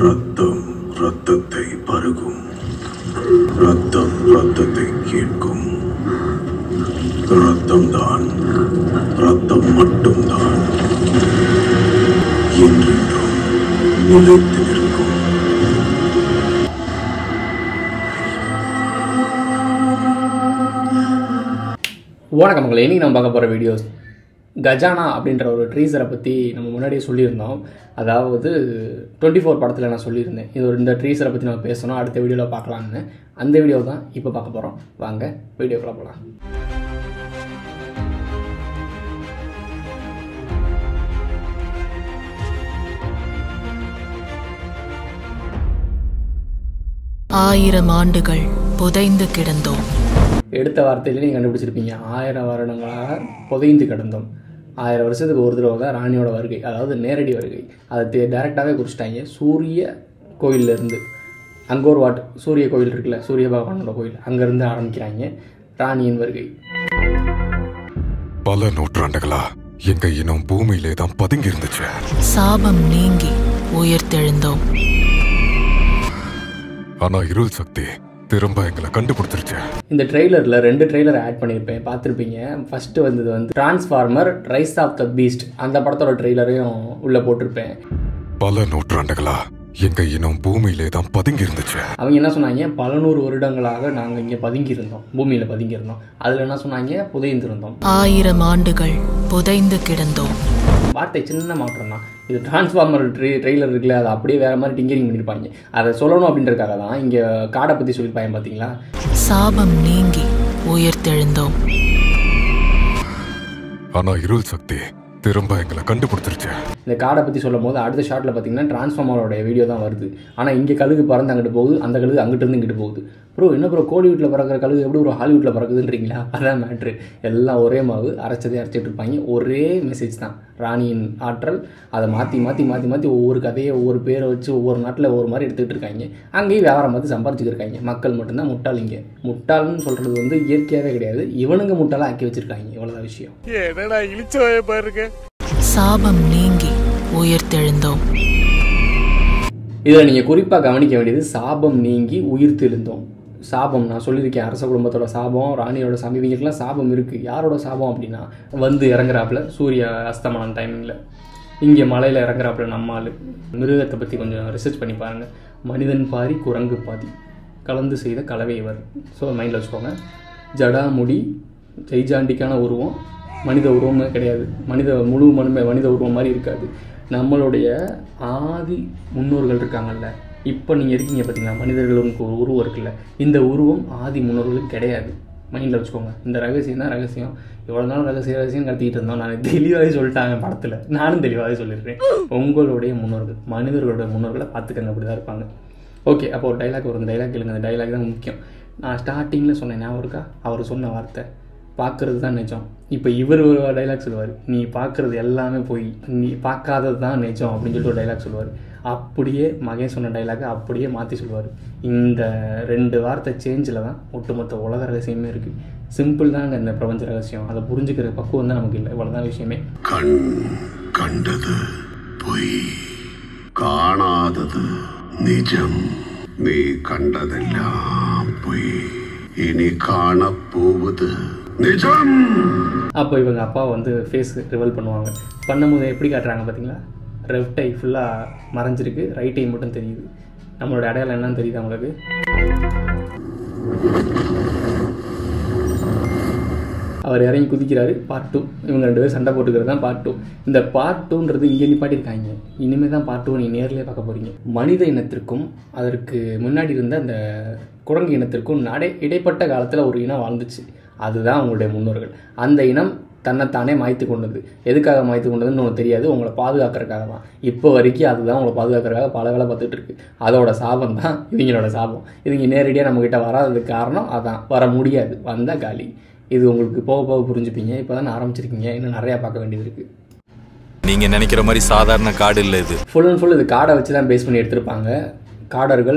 ரத்தம் ரத்தத்தை பருகும் ரத்தம் ரத்தத்தை கேட்கும் ரத்தம்தான் ரத்தம் மட்டும்தான் என்றென்றும் நிலைத்து நிற்கும் வணக்கம் மக்களே இன்னைக்கு நம்ம பார்க்க போகிற வீடியோஸ் கஜானா அப்படின்ற ஒரு ட்ரீசரை பற்றி நம்ம முன்னாடியே சொல்லியிருந்தோம் அதாவது டுவெண்ட்டி ஃபோர் படத்தில் நான் சொல்லியிருந்தேன் இது ஒரு இந்த ட்ரீசரை பற்றி நம்ம பேசணும் அடுத்த வீடியோவில் பார்க்கலான்னு அந்த வீடியோ தான் இப்போ பார்க்க போகிறோம் வாங்க வீடியோக்குள்ள போகலாம் ஆயிரம் ஆண்டுகள் புதைந்து கிடந்தோம் எடுத்த வார்த்தையிலே நீங்கள் கண்டுபிடிச்சிருப்பீங்க ஆயிரம் வருடங்களாக புதைந்து கிடந்தோம் ஆயிரம் வருஷத்துக்கு ஒரு தடவை தான் ராணியோட வருகை அதாவது நேரடி வருகை அதை டேரெக்டாகவே குறிச்சிட்டாங்க சூரிய கோயிலேருந்து அங்கோர் வாட் சூரிய கோயில் இருக்குல்ல சூரிய பகவானோட கோயில் அங்கேருந்து ஆரம்பிக்கிறாங்க ராணியின் வருகை பல நூற்றாண்டுகளா எங்க இனம் பூமியிலே தான் பதுங்கி இருந்துச்சு சாபம் நீங்கி உயிர்த்தெழுந்தோம் ஆனா இருள் சக்தி திரும்ப எங்களை கண்டுபிடிச்சிருச்சு இந்த ட்ரெய்லரில் ரெண்டு ட்ரெய்லர் ஆட் பண்ணியிருப்பேன் பார்த்துருப்பீங்க ஃபஸ்ட்டு வந்தது வந்து transformer rise of the beast அந்த படத்தோட ட்ரெய்லரையும் உள்ளே போட்டிருப்பேன் பல நூற்றாண்டுகளா எங்க இனம் பூமியிலே தான் பதுங்கி இருந்துச்சு அவங்க என்ன சொன்னாங்க பல நூறு வருடங்களாக நாங்கள் இங்கே பதுங்கி இருந்தோம் பூமியில் பதுங்கி இருந்தோம் அதில் என்ன சொன்னாங்க புதைந்திருந்தோம் ஆயிரம் ஆண்டுகள் புதைந்து கிடந்தோம் வார்த்தை சின்ன மாற்றம் தான் இது டிரான்ஸ்ஃபார்மர் ட்ரெ ட்ரெய்லர் இருக்குல்ல அதை அப்படியே வேறு மாதிரி டிங்கரிங் பண்ணியிருப்பாங்க அதை சொல்லணும் அப்படின்றதுக்காக தான் இங்கே காடை பற்றி சொல்லியிருப்பாங்க பார்த்தீங்களா சாபம் நீங்கி உயிர்த்தெழுந்தோம் ஆனா இருள் சக்தி திரும்ப எங்களை கண்டுபிடிச்சிருச்சு இந்த காடை பற்றி சொல்லும் போது அடுத்த ஷாட்டில் பார்த்தீங்கன்னா டிரான்ஸ்ஃபார்மரோட வீடியோ தான் வருது ஆனால் இங்கே கழுகு பறந்து அங்கிட்டு போகுது அந்த கழுகு அங்கிட்டு இருந்து இங்கிட்டு போகுது ப்ரோ என்ன ப்ரோ கோடி வீட்டில் பறக்கிற கழுகு எப்படி ஒரு ஹாலிவுட்டில் பறக்குதுன்றீங்களா அதான் மேட்ரு எல்லாம் ஒரே மாவு அரைச்சதே அரைச்சிட்டு இருப்பாங்க ஒரே மெசேஜ் தான் ராணியின் ஆற்றல் அதை மாற்றி மாற்றி மாற்றி மாற்றி ஒவ்வொரு கதையை ஒவ்வொரு பேரை வச்சு ஒவ்வொரு நாட்டில் ஒவ்வொரு மாதிரி எடுத்துக்கிட்டு இருக்காங்க அங்கேயும் வியாபாரம் பார்த்து சம்பாரிச்சுட்டு இருக்காங்க மக்கள் மட்டும்தான் முட்டாளிங்க முட்டாள்னு சொல்கிறது வந்து இயற்கையாகவே கிடையாது இவனுங்க முட்டாளாக ஆக்கி வச்சிருக்காங்க இவ்வளோதான் விஷயம் சாபம் நீங்கி உயிர்த்தெழுந்தோம் இதில் நீங்கள் குறிப்பாக கவனிக்க வேண்டியது சாபம் நீங்கி உயிர் தெழுந்தோம் சாபம் நான் சொல்லியிருக்கேன் அரச குடும்பத்தோட சாபம் ராணியோட சாமி இவங்களுக்குலாம் சாபம் இருக்குது யாரோட சாபம் அப்படின்னா வந்து இறங்குறாப்புல சூரிய அஸ்தமனம் டைமிங்கில் இங்கே மலையில் இறங்குறாப்புல நம்ம ஆளு மிருகத்தை பற்றி கொஞ்சம் ரிசர்ச் பண்ணி பாருங்கள் மனிதன் பாதி குரங்கு பாதி கலந்து செய்த கலவை இவர் ஸோ மைண்டில் வச்சுக்கோங்க ஜடாமுடி ஜெய்ஜாண்டிக்கான உருவம் மனித உருவமே கிடையாது மனித முழு மனுமே மனித உருவம் மாதிரி இருக்காது நம்மளுடைய ஆதி முன்னோர்கள் இருக்காங்கல்ல இப்போ நீங்கள் இருக்கீங்க பார்த்தீங்களா மனிதர்களுக்கு ஒரு உருவம் இருக்குல்ல இந்த உருவம் ஆதி முன்னோர்களுக்கு கிடையாது மைண்டில் வச்சுக்கோங்க இந்த ரகசியம் தான் ரகசியம் இவ்வளோ நாள் ரகசிய ரகசியம் கடத்திக்கிட்டு இருந்தோம் நான் தெளிவாகவே சொல்லிட்டாங்க படத்தில் நானும் தெளிவாகவே சொல்லிடுறேன் உங்களுடைய முன்னோர்கள் மனிதர்களுடைய முன்னோர்களை பார்த்துக்கங்க அப்படி தான் இருப்பாங்க ஓகே அப்போ ஒரு டைலாக் வரும் டைலாக் கேளுங்க அந்த டைலாக் தான் முக்கியம் நான் ஸ்டார்டிங்கில் சொன்னேன் ஞாபகம் இருக்கா அவர் சொன்ன வார்த்தை பார்க்கறது தான் நிஜம் இப்போ இவர் ஒரு டைலாக் சொல்லுவார் நீ பார்க்கறது எல்லாமே போய் நீ பார்க்காதது தான் நிஜம் அப்படின்னு சொல்லிட்டு ஒரு டைலாக் சொல்லுவார் அப்படியே மகன் சொன்ன டைலாக்கை அப்படியே மாற்றி சொல்லுவார் இந்த ரெண்டு வார்த்தை சேஞ்சில் தான் ஒட்டுமொத்த உலக ரகசியமே இருக்குது சிம்பிள் தாங்க இந்த பிரபஞ்ச ரகசியம் அதை புரிஞ்சுக்கிற பக்குவம் தான் நமக்கு இல்லை இவ்வளோதான் விஷயமே கண் கண்டது பொய் കാണാതത് നിജം നീ കണ്ടതെല്ലാം പൊയ് ഇനി കാണപ്പോവത് നിജം அப்போ இவங்க அப்பா வந்து ஃபேஸ் ரிவல் பண்ணுவாங்க பண்ணும்போது எப்படி காட்டுறாங்க பார்த்தீங்களா லெஃப்ட் ஐ ஃபுல்லாக மறைஞ்சிருக்கு ரைட் ஐ மட்டும் தெரியுது நம்மளோட அடையாளம் என்னன்னு தெரியுது அவங்களுக்கு அவர் இறங்கி குதிக்கிறாரு பார்ட் டூ இவங்க ரெண்டு பேரும் சண்டை போட்டுக்கிறது தான் பார்ட் டூ இந்த பார்ட் டூன்றது இங்கே நிப்பாட்டியிருக்காங்க இனிமேல் தான் பார்ட் டூ நீ நேர்லயே பார்க்க போகிறீங்க மனித இனத்திற்கும் அதற்கு முன்னாடி இருந்த அந்த குரங்கு இனத்திற்கும் நடை இடைப்பட்ட காலத்தில் ஒரு இனம் வாழ்ந்துச்சு அதுதான் அவங்களுடைய முன்னோர்கள் அந்த இனம் தன்னைத்தானே மாய்த்து கொண்டது எதுக்காக மாய்த்து கொண்டதுன்னு உனக்கு தெரியாது உங்களை பாதுகாக்கிறதுக்காக தான் இப்போ வரைக்கும் அதுதான் உங்களை பாதுகாக்கிறதுக்காக பல வேலை பார்த்துட்டு இருக்கு அதோட சாபம் தான் இவங்களோட சாபம் இதுங்க நேரடியாக நம்மக்கிட்ட வராததுக்கு காரணம் அதான் வர முடியாது வந்தால் காலி இது உங்களுக்கு போக போக புரிஞ்சுப்பீங்க இப்போ தான் ஆரம்பிச்சிருக்கீங்க இன்னும் நிறையா பார்க்க வேண்டியது இருக்குது நீங்க நினைக்கிற மாதிரி சாதாரண காடு இல்ல இது ஃபுல் அண்ட் ஃபுல் இது காடை வச்சு தான் பேஸ் பண்ணி எடுத்திருப்பாங்க காடர்கள்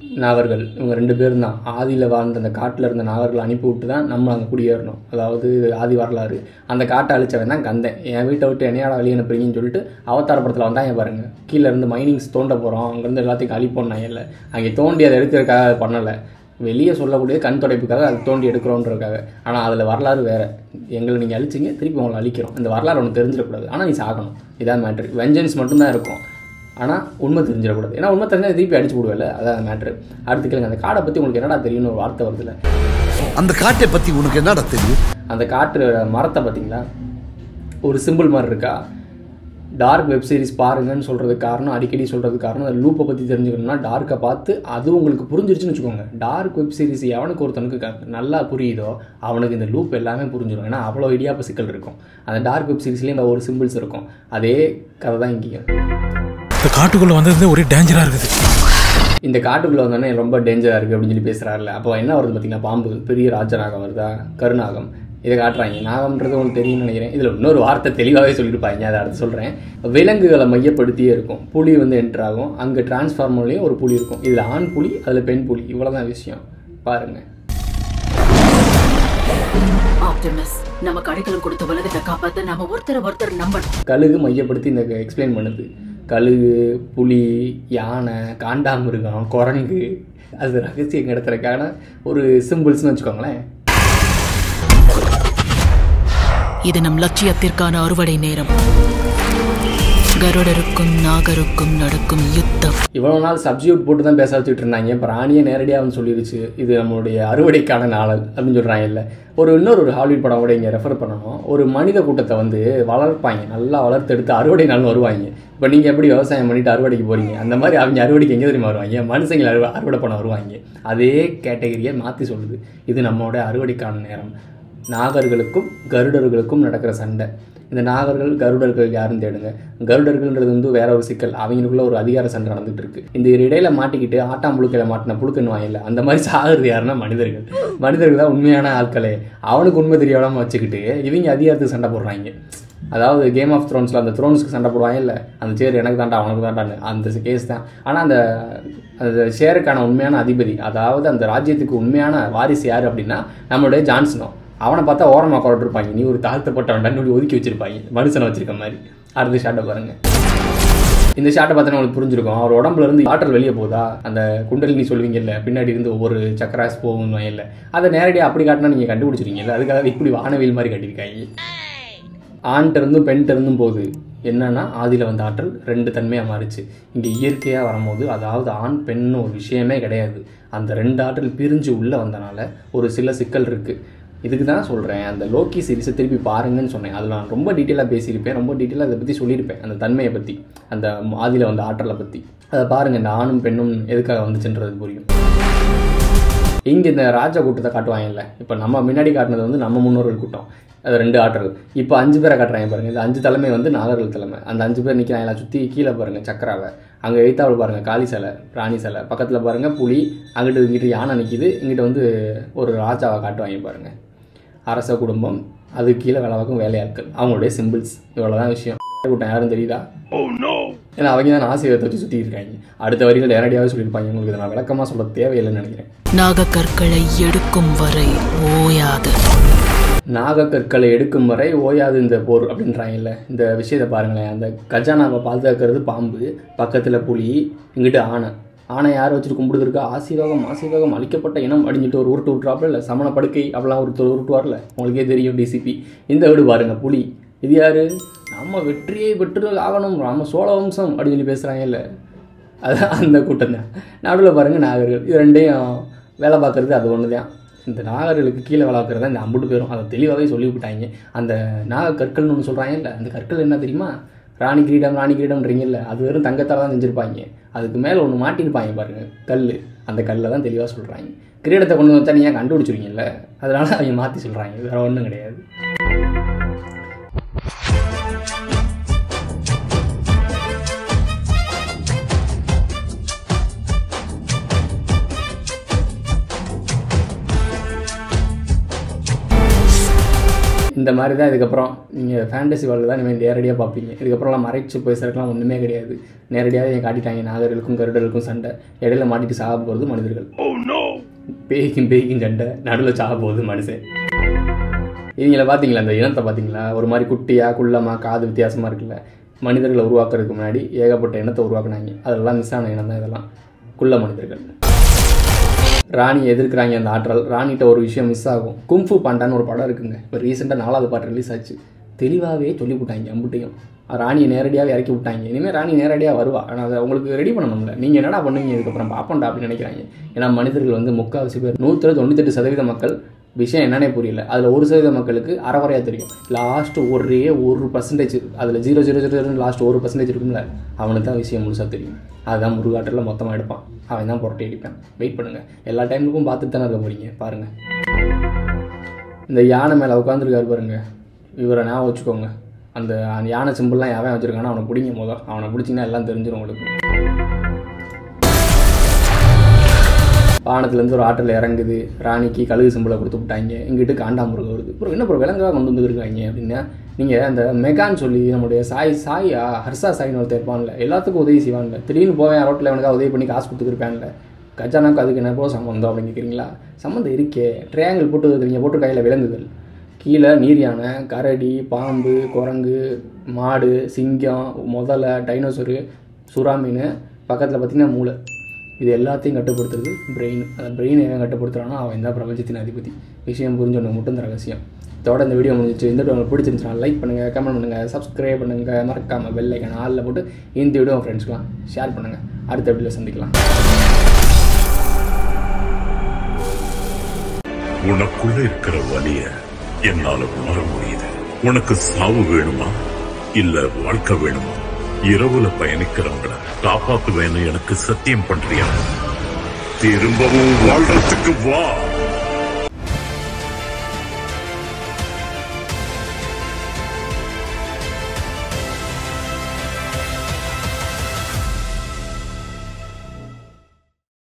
நாகர்கள் இவங்க ரெண்டு பேரும் தான் ஆதியில் வாழ்ந்த அந்த காட்டில் இருந்த நாகர்கள் அனுப்பி விட்டு தான் நம்ம அங்கே குடியேறணும் அதாவது ஆதி வரலாறு அந்த காட்டை அழிச்சவன் தான் கந்தன் என் வீட்டை விட்டு என்னையாட வெளியே அனுப்புறீங்கன்னு சொல்லிட்டு அவதார படத்தில் வந்தாங்க பாருங்க கீழே இருந்து மைனிங்ஸ் தோண்ட போகிறோம் அங்கேருந்து எல்லாத்தையும் அழிப்போம் நான் இல்லை அங்கே தோண்டி அதை எடுக்கிறதுக்காக அதை பண்ணலை வெளியே சொல்லக்கூடிய கண் துடைப்புக்காக அதை தோண்டி எடுக்கிறோன்றதுக்காக ஆனால் அதில் வரலாறு வேறு எங்களை நீங்கள் அழிச்சிங்க திருப்பி உங்களை அழிக்கிறோம் இந்த வரலாறு ஒன்று தெரிஞ்சிடக்கூடாது ஆனால் நீ சாகணும் இதான் மேட்ரு வெஞ்சன்ஸ் மட்டும்தான் இருக்கும் ஆனால் உண்மை தெரிஞ்சிடக்கூடாது ஏன்னா உண்மை தெரிஞ்சால் திருப்பி அடிச்சு விடுவேல அதான் மேட்ரு அடுத்து கேளுங்க அந்த காடை பற்றி உங்களுக்கு என்னடா தெரியும்னு ஒரு வார்த்தை வருதுல்ல அந்த காட்டை பத்தி உனக்கு என்னடா தெரியும் அந்த காட்டு மரத்தை பார்த்தீங்களா ஒரு சிம்பிள் மாதிரி இருக்கா டார்க் வெப் சீரிஸ் பாருங்கன்னு சொல்கிறதுக்கு காரணம் அடிக்கடி சொல்கிறதுக்கு காரணம் அந்த லூப்பை பற்றி தெரிஞ்சுக்கணும்னா டார்க்கை பார்த்து அது உங்களுக்கு புரிஞ்சிருச்சுன்னு வச்சுக்கோங்க டார்க் வெப் சீரிஸ் எவனுக்கு ஒருத்தனுக்கு க- நல்லா புரியுதோ அவனுக்கு இந்த லூப் எல்லாமே புரிஞ்சிடும் ஏன்னா அவ்வளோ இடியாப்ப சிக்கல் இருக்கும் அந்த டார்க் வெப் சீரிஸ்லேயும் இந்த ஒரு சிம்பிள்ஸ் இருக்கும் அதே கதை தான் இங்கேயும் இந்த காட்டுக்குள்ள வந்தது ஒரே டேஞ்சரா இருக்குது இந்த காட்டுக்குள்ளே வந்தோடனே ரொம்ப டேஞ்சராக இருக்குது அப்படின்னு சொல்லி பேசுகிறாருல அப்போ என்ன வருது பார்த்தீங்கன்னா பாம்பு பெரிய ராஜநாகம் வருதா கருநாகம் இதை காட்டுறாங்க நாகம்ன்றது உங்களுக்கு தெரியும்னு நினைக்கிறேன் இதில் இன்னொரு வார்த்தை தெளிவாகவே சொல்லியிருப்பாங்க அதை அடுத்து சொல்கிறேன் விலங்குகளை மையப்படுத்தியே இருக்கும் புலி வந்து என்டர் ஆகும் அங்கே டிரான்ஸ்ஃபார்மர்லேயும் ஒரு புலி இருக்கும் இதில் ஆண் புலி அதில் பெண் புலி இவ்வளோதான் விஷயம் பாருங்கள் ஆப்டிமஸ் நம்ம கடைக்கலம் கொடுத்த உலகத்தை காப்பாத்த நாம ஒருத்தரை ஒருத்தர் நம்பணும் கழுகு மையப்படுத்தி இந்த எக்ஸ்பிளைன் பண்ணுது கழுகு புலி யானை காண்டாமிருகம் குரங்கு அது ரகசியம் கிடத்துறதுக்கான ஒரு சிம்பிள்ஸ்னு வச்சுக்கோங்களேன் இது நம் லட்சியத்திற்கான அறுவடை நேரம் கருடருக்கும் நாகருக்கும் நடக்கும் யுத்தம் இவ்வளோ நாள் சப்ஜியூட் போட்டு தான் பேச வச்சுட்டு இருந்தாங்க இப்போ ராணியே நேரடியாக வந்து சொல்லிருச்சு இது நம்மளுடைய அறுவடைக்கான நாளல் அப்படின்னு சொல்கிறாங்க இல்லை ஒரு இன்னொரு ஒரு ஹாலிவுட் படம் கூட இங்கே ரெஃபர் பண்ணணும் ஒரு மனித கூட்டத்தை வந்து வளர்ப்பாங்க நல்லா வளர்த்து எடுத்து அறுவடை நாள் வருவாங்க இப்போ நீங்கள் எப்படி விவசாயம் பண்ணிட்டு அறுவடைக்கு போகிறீங்க அந்த மாதிரி அவங்க அறுவடைக்கு எங்கே தெரியுமா வருவாங்க மனுஷங்களை அறுவ அறுவடை பண்ண வருவாங்க அதே கேட்டகரியை மாற்றி சொல்லுது இது நம்மளோட அறுவடைக்கான நேரம் நாகர்களுக்கும் கருடர்களுக்கும் நடக்கிற சண்டை இந்த நாகர்கள் கருடர்கள் யாருன்னு தேடுங்க கருடர்கள்ன்றது வந்து வேற ஒரு சிக்கல் அவங்களுக்குள்ள ஒரு அதிகார சண்டை நடந்துட்டு இருக்கு இந்த இடையில மாட்டிக்கிட்டு ஆட்டாம் புழுக்கையில மாட்டின புழுக்கன்னு வாங்கல அந்த மாதிரி சாகுறது யாருன்னா மனிதர்கள் மனிதர்கள் தான் உண்மையான ஆட்களே அவனுக்கு உண்மை தெரியாம வச்சுக்கிட்டு இவங்க அதிகாரத்துக்கு சண்டை போடுறாங்க அதாவது கேம் ஆஃப் த்ரோன்ஸில் அந்த த்ரோன்ஸ்க்கு சண்டை போடுவாங்க இல்லை அந்த சேர் எனக்கு தாண்டா அவனுக்கு தாண்டான்னு அந்த கேஸ் தான் ஆனால் அந்த அந்த ஷேருக்கான உண்மையான அதிபதி அதாவது அந்த ராஜ்யத்துக்கு உண்மையான வாரிசு யார் அப்படின்னா நம்மளுடைய ஜான்சனோ அவனை பார்த்தா ஓரமாக கொரட்டிருப்பாங்க நீ ஒரு தாழ்த்தப்பட்டவன்டான்னு சொல்லி ஒதுக்கி வச்சிருப்பாங்க மனுஷனை வச்சிருக்க மாதிரி அடுத்த ஷாட்டை பாருங்க இந்த ஷாட்டை பார்த்தா உங்களுக்கு புரிஞ்சிருக்கும் அவர் உடம்புல இருந்து ஆற்றல் வெளியே போகுதா அந்த குண்டலினி சொல்லுவீங்கல்ல பின்னாடி இருந்து ஒவ்வொரு சக்கராஸ் போகும் இல்லை அதை நேரடியாக அப்படி காட்டினா நீங்கள் கண்டுபிடிச்சிருக்கீங்கல்ல அதுக்காக இப்படி வானவில் மாதிரி கட்டியிருக்காங்க ஆண்கிட்ட இருந்தும் பெண்கிட்ட இருந்தும் போகுது என்னன்னா ஆதியில் வந்த ஆற்றல் ரெண்டு தன்மையாக மாறிச்சு இங்கே இயற்கையாக வரும்போது அதாவது ஆண் பெண்ணு ஒரு விஷயமே கிடையாது அந்த ரெண்டு ஆற்றல் பிரிஞ்சு உள்ளே வந்தனால ஒரு சில சிக்கல் இருக்குது இதுக்கு தான் சொல்கிறேன் அந்த லோக்கி சீரிஸை திருப்பி பாருங்கன்னு சொன்னேன் அதில் நான் ரொம்ப டீட்டெயிலாக பேசியிருப்பேன் ரொம்ப டீட்டெயிலாக அதை பற்றி சொல்லியிருப்பேன் அந்த தன்மையை பற்றி அந்த ஆதியில் வந்த ஆற்றலை பற்றி அதை பாருங்கள் இந்த ஆணும் பெண்ணும் எதுக்காக வந்துச்சுன்றது புரியும் இங்கே இந்த ராஜா கூட்டத்தை காட்டுவாங்கல்ல இப்போ நம்ம முன்னாடி காட்டினது வந்து நம்ம முன்னோர்கள் கூட்டம் அது ரெண்டு ஆற்றல் இப்போ அஞ்சு பேரை காட்டுறாங்க பாருங்க இந்த அஞ்சு தலைமை வந்து நாகர்கள் தலைமை அந்த அஞ்சு பேர் நிற்கிறாங்க சுற்றி கீழே பாருங்க சக்கராவை அங்கே எழுத்தாவில் பாருங்க காளி சிலை ராணி சிலை பக்கத்தில் பாருங்க புலி அங்கிட்டு இங்கிட்டு யானை நிற்கிது இங்கிட்ட வந்து ஒரு ராஜாவை காட்டுவாங்க பாருங்க அரச குடும்பம் அது கீழே வேலை பார்க்கும் வேலையாட்கள் அவங்களுடைய சிம்பிள்ஸ் இவ்வளோதான் விஷயம் கூட்டம் யாரும் தெரியுதா ஏன்னா அவங்க தான் ஆசிரியத்தை வச்சு சுற்றி இருக்காங்க அடுத்த வரிகள் நேரடியாகவே சொல்லியிருப்பாங்க உங்களுக்கு இதை நான் விளக்கமாக சொல்ல தேவையில்லைன்னு நினைக்கிறேன் நாகக்கற்களை எடுக்கும் வரை ஓயாது நாகக்கற்களை எடுக்கும் வரை ஓயாது இந்த போர் அப்படின்றாங்கல்ல இந்த விஷயத்தை பாருங்களேன் அந்த கஜானாவை பாதுகாக்கிறது பாம்பு பக்கத்தில் புலி இங்கிட்டு ஆனை ஆனை யார் வச்சுட்டு கும்பிடுதுருக்கா ஆசீர்வாகம் ஆசீர்வாகம் அளிக்கப்பட்ட இனம் அப்படின்னு சொல்லிட்டு ஒரு உருட்டு விட்றாப்புல இல்லை சமண படுக்கை அப்படிலாம் ஒருத்தர் உருட்டுவார்ல உங்களுக்கே தெரியும் டிசிபி இந்த வீடு பாருங்க புலி இது யாரு நம்ம வெற்றியை பெற்று ஆகணும் நம்ம சோழ வம்சம் அப்படின்னு சொல்லி பேசுகிறாங்க இல்லை அதான் அந்த கூட்டம் தான் நடுவில் பாருங்கள் நாகர்கள் இது ரெண்டையும் வேலை பார்க்குறது அது ஒன்று தான் இந்த நாகர்களுக்கு கீழே வேலை பார்க்குறது தான் இந்த அம்புட்டு பேரும் அதை தெளிவாகவே சொல்லிவிட்டாங்க அந்த நாக கற்கள்னு ஒன்று சொல்கிறாங்க இல்லை அந்த கற்கள் என்ன தெரியுமா ராணி கிரீடம் ராணி கிரீடம்ன்றீங்கல்ல அது வெறும் தங்கத்தால் தான் செஞ்சுருப்பாங்க அதுக்கு மேலே ஒன்று மாட்டியிருப்பாங்க பாருங்கள் கல் அந்த கல்லை தான் தெளிவாக சொல்கிறாங்க கிரீடத்தை கொண்டு வச்சா நீங்கள் கண்டுபிடிச்சிருவீங்கல்ல அதனால அவங்க மாற்றி சொல்கிறாங்க வேறு ஒன்றும் கிடையாது இந்த மாதிரி தான் இதுக்கப்புறம் நீங்கள் ஃபேண்டசி வேர்ல்டு தான் நீங்கள் நேரடியாக பார்ப்பீங்க இதுக்கப்புறம்லாம் மறைச்சு பேசுறதுக்குலாம் ஒன்றுமே கிடையாது நேரடியாகவே காட்டிட்டாங்க நாகர்களுக்கும் கருடர்களுக்கும் சண்டை இடையில மாட்டிட்டு சாக போகிறது மனிதர்கள் பேய்க்கும் பேய்க்கும் சண்டை நடுவில் சாக போகுது மனுஷன் இவங்கள பார்த்தீங்களா அந்த இனத்தை பார்த்தீங்களா ஒரு மாதிரி குட்டியாக குள்ளமாக காது வித்தியாசமாக இருக்குல்ல மனிதர்களை உருவாக்குறதுக்கு முன்னாடி ஏகப்பட்ட இனத்தை உருவாக்குனாங்க அதெல்லாம் மிஸ் ஆன இனம் தான் இதெல்லாம் குள்ள மனிதர்கள் ராணி எதிர்க்கிறாங்க அந்த ஆற்றல் ராணிகிட்ட ஒரு விஷயம் மிஸ் ஆகும் கும்ஃபு பாண்டான்னு ஒரு படம் இருக்குங்க இப்போ ரீசெண்டாக நாலாவது பாட்டு ரிலீஸ் ஆச்சு தெளிவாகவே சொல்லி விட்டாங்க அம்புட்டையும் ராணியை நேரடியாக இறக்கி விட்டாங்க இனிமேல் ராணி நேரடியாக வருவா ஆனால் அதை உங்களுக்கு ரெடி பண்ணணும்ல நீங்கள் என்னடா பண்ணுவீங்க இதுக்கப்புறம் பார்ப்போம்டா அப்படின்னு நினைக்கிறாங்க ஏன்னா மனிதர்கள் வந்து முக்கால்வாசி பேர் நூற்றி தொண்ணூத்தெட்டு சதவீத மக்கள் விஷயம் என்னன்னே புரியல அதில் ஒரு சதவீத மக்களுக்கு அறகுறையாக தெரியும் லாஸ்ட்டு ஒரே ஒரு பர்சன்டேஜ் அதில் ஜீரோ ஜீரோ ஜீரோ லாஸ்ட் ஒரு பர்சன்டேஜ் இருக்கும்ல அவனுக்கு தான் விஷயம் முழுசாக தெரியும் அதுதான் முருகாட்டில் மொத்தமாக எடுப்பான் அவன் தான் புரட்டி அடிப்பான் வெயிட் பண்ணுங்கள் எல்லா டைமுக்கும் பார்த்துட்டு தானே இருக்க போகிறீங்க பாருங்கள் இந்த யானை மேலே உட்காந்துருக்காரு பாருங்க இவரை ஞாபகம் வச்சுக்கோங்க அந்த அந்த யானை சிம்பிள்லாம் எவன் வச்சுருக்கானோ அவனை பிடிங்க முதல் அவனை பிடிச்சிங்கன்னா எல்லாம் தெரிஞ்சிடும் உங்களுக்கு வானத்துலேருந்து ஒரு ஆற்றில் இறங்குது ராணிக்கு கழுகு சிம்பிளை கொடுத்து விட்டாங்க இங்கிட்டு காண்டாமிருகம் வருது அப்புறம் என்ன அப்புறம் விலங்காக கொண்டு வந்துருக்காங்க அப்படின்னா நீங்கள் அந்த மெகான்னு சொல்லி நம்முடைய சாய் சாய் ஆ, ஹர்ஷா சாயின்னு ஒருத்தர் இருப்பான்ல எல்லாத்துக்கும் உதவி செய்வான்ல திடீர்னு போவேன் ரோட்டில் அவனுக்காக உதவி பண்ணி காசு கொடுத்துருப்பான்ல கஜானாக்கு அதுக்கு என்ன போக சம்மந்தம் அப்படின்னு கேட்குறீங்களா சம்மந்தம் இருக்கே ட்ரையாங்கிள் போட்டு நீங்கள் போட்டு கையில் விலங்குகள் கீழே நீர் யானை கரடி பாம்பு குரங்கு மாடு சிங்கம் முதலை டைனோசரு சுறா மீன் பக்கத்தில் பார்த்தீங்கன்னா மூளை இது எல்லாத்தையும் கட்டுப்படுத்துறது பிரெயின் அந்த பிரெயின் எவன் கட்டுப்படுத்துறானோ அவன் தான் பிரபஞ்சத்தின் அதிபதி விஷயம் புரிஞ்சவனுக்கு மட்டும் இந்த ரகசியம் இதோட இந்த வீடியோ முடிஞ்சிச்சு இந்த வீடியோ உங்களுக்கு பிடிச்சிருந்துச்சுன்னா லைக் பண்ணுங்கள் கமெண்ட் பண்ணுங்கள் சப்ஸ்கிரைப் பண்ணுங்கள் மறக்காமல் பெல் ஐக்கன் ஆளில் போட்டு இந்த வீடியோ உங்கள் ஃப்ரெண்ட்ஸ்க்குலாம் ஷேர் பண்ணுங்கள் அடுத்த வீடியோவில் சந்திக்கலாம் உனக்குள்ள இருக்கிற வலிய என்னால உணர முடியுது உனக்கு சாவு வேணுமா இல்ல வாழ்க்கை வேணுமா இரவுல பயணிக்கிறவங்கள காப்பாத்துவேன்னு எனக்கு சத்தியம் பண்றியா திரும்பவும் வாழ்றதுக்கு வா